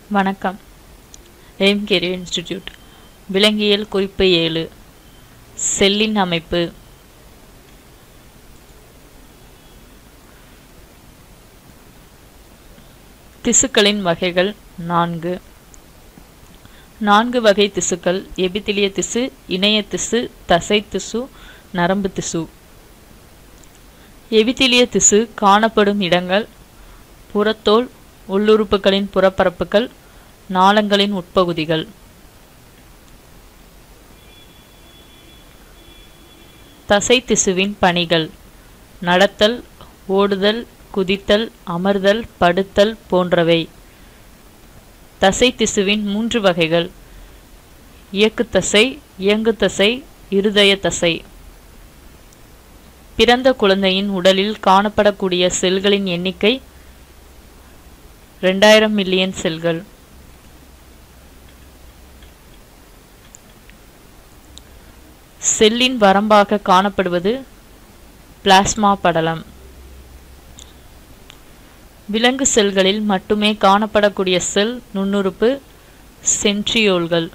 வணக்கம் aim career institute விலங்கியல் குறிப்பு ஏழு செல்லின் அமைப்பு திசுக்களின் வகைகள் நான்கு நான்கு வகை திசுக்கள் எபித்திலிய திசு இணைய திசு தசை திசு நரம்பு திசு எபித்திலிய திசு காணப்படும் இடங்கள் புறத்தோல் உள்ளுறுப்புகளின் புறப்பரப்புகள் நாளங்களின் உட்பகுதிகள் தசை திசுவின் பணிகள் நடத்தல் ஓடுதல் குதித்தல் அமர்தல் படுத்தல் போன்றவை தசை திசுவின் மூன்று வகைகள் இயக்குத்தசை இயங்குத்தசை இருதய தசை பிறந்த குழந்தையின் உடலில் காணப்படக்கூடிய செல்களின் எண்ணிக்கை ரெண்டாயிரம் மில்லியன் செல்கள் செல்லின் வரம்பாக காணப்படுவது பிளாஸ்மா படலம் விலங்கு செல்களில் மட்டுமே காணப்படக்கூடிய செல் நுண்ணுறுப்பு சென்ட்ரியோல்கள்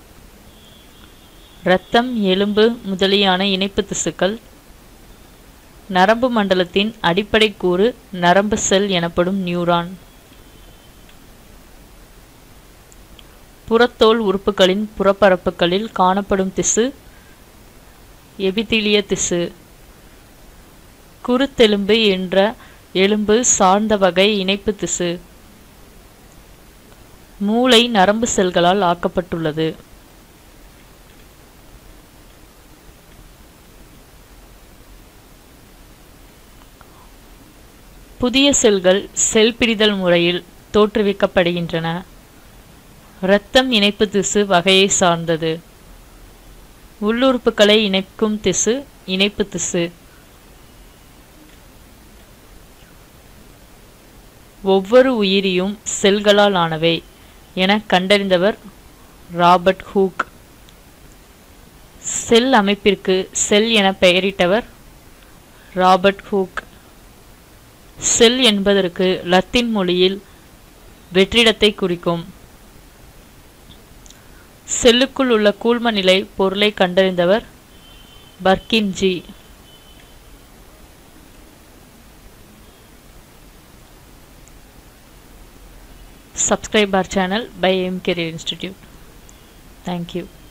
இரத்தம் எலும்பு முதலியான இணைப்பு திசுக்கள் நரம்பு மண்டலத்தின் அடிப்படை கூறு நரம்பு செல் எனப்படும் நியூரான் புறத்தோல் உறுப்புகளின் புறப்பரப்புகளில் காணப்படும் திசு எபித்திலிய திசு குருத்தெலும்பு என்ற எலும்பு சார்ந்த வகை இணைப்பு திசு மூளை நரம்பு செல்களால் ஆக்கப்பட்டுள்ளது புதிய செல்கள் செல் பிரிதல் முறையில் தோற்றுவிக்கப்படுகின்றன இரத்தம் இணைப்பு திசு வகையை சார்ந்தது உள்ளுறுப்புகளை இணைக்கும் திசு இணைப்பு திசு ஒவ்வொரு உயிரியும் செல்களால் ஆனவை என கண்டறிந்தவர் ராபர்ட் ஹூக் செல் அமைப்பிற்கு செல் என பெயரிட்டவர் ராபர்ட் ஹூக் செல் என்பதற்கு லத்தீன் மொழியில் வெற்றிடத்தை குறிக்கும் செல்லுக்குள் உள்ள கூழ்ம நிலை பொருளை கண்டறிந்தவர் பர்கின்ஜி subscribe our channel by M Career Institute. Thank you.